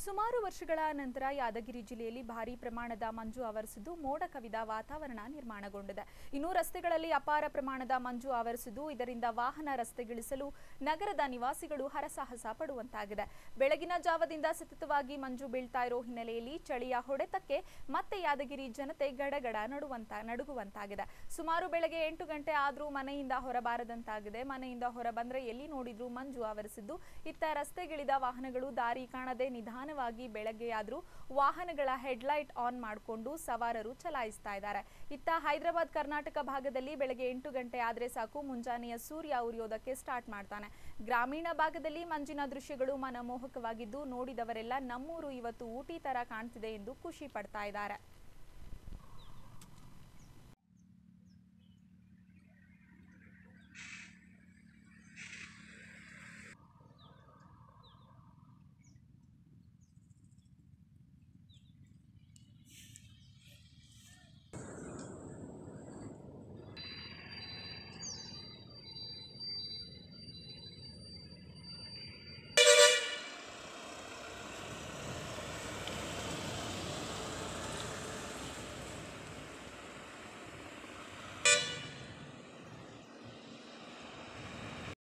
ಸುಮಾರು ವರ್ಷಗಳ ನಂತರ ಯಾದಗಿರಿ ಜಿಲ್ಲೆಯಲ್ಲಿ ಭಾರೀ ಪ್ರಮಾಣದ ಮಂಜು ಆವರಿಸಿದ್ದು ಮೋಡ ಕವಿದ ವಾತಾವರಣ ನಿರ್ಮಾಣಗೊಂಡಿದೆ ಇನ್ನು ರಸ್ತೆಗಳಲ್ಲಿ ಅಪಾರ ಪ್ರಮಾಣದ ಮಂಜು ಆವರಿಸಿದ್ದು ಇದರಿಂದ ವಾಹನ ರಸ್ತೆಗಿಳಿಸಲು ನಗರದ ನಿವಾಸಿಗಳು ಹರಸಾಹಸ ಪಡುವಂತಾಗಿದೆ ಬೆಳಗಿನ ಜಾವದಿಂದ ಸತತವಾಗಿ ಮಂಜು ಬೀಳ್ತಾ ಇರೋ ಹಿನ್ನೆಲೆಯಲ್ಲಿ ಚಳಿಯ ಹೊಡೆತಕ್ಕೆ ಮತ್ತೆ ಯಾದಗಿರಿ ಜನತೆ ಗಡಗಡ ನಡುವಂತ ನಡುಗುವಂತಾಗಿದೆ ಸುಮಾರು ಬೆಳಗ್ಗೆ ಎಂಟು ಗಂಟೆ ಆದರೂ ಮನೆಯಿಂದ ಹೊರಬಾರದಂತಾಗಿದೆ ಮನೆಯಿಂದ ಹೊರ ಬಂದ್ರೆ ಎಲ್ಲಿ ನೋಡಿದ್ರೂ ಮಂಜು ಆವರಿಸಿದ್ದು ಇತ್ತ ರಸ್ತೆಗಿಳಿದ ವಾಹನಗಳು ದಾರಿ ಕಾಣದೆ ನಿಧಾನವಾಗಿ ಬೆಳಗ್ಗೆಯಾದ್ರೂ ವಾಹನಗಳ ಹೆಡ್ಲೈಟ್ ಆನ್ ಮಾಡಿಕೊಂಡು ಸವಾರರು ಚಲಾಯಿಸ್ತಾ ಇದ್ದಾರೆ ಇತ್ತ ಹೈದರಾಬಾದ್ ಕರ್ನಾಟಕ ಭಾಗದಲ್ಲಿ ಬೆಳಗ್ಗೆ ಎಂಟು ಗಂಟೆ ಆದ್ರೆ ಸಾಕು ಮುಂಜಾನೆಯ ಸೂರ್ಯ ಉರಿಯೋದಕ್ಕೆ ಸ್ಟಾರ್ಟ್ ಮಾಡ್ತಾನೆ ಗ್ರಾಮೀಣ ಭಾಗದಲ್ಲಿ ಮಂಜಿನ ದೃಶ್ಯಗಳು ಮನಮೋಹಕವಾಗಿದ್ದು ನೋಡಿದವರೆಲ್ಲ ನಮ್ಮೂರು ಇವತ್ತು ಊಟಿ ತರ ಕಾಣ್ತಿದೆ ಎಂದು ಖುಷಿ ಪಡ್ತಾ ಇದ್ದಾರೆ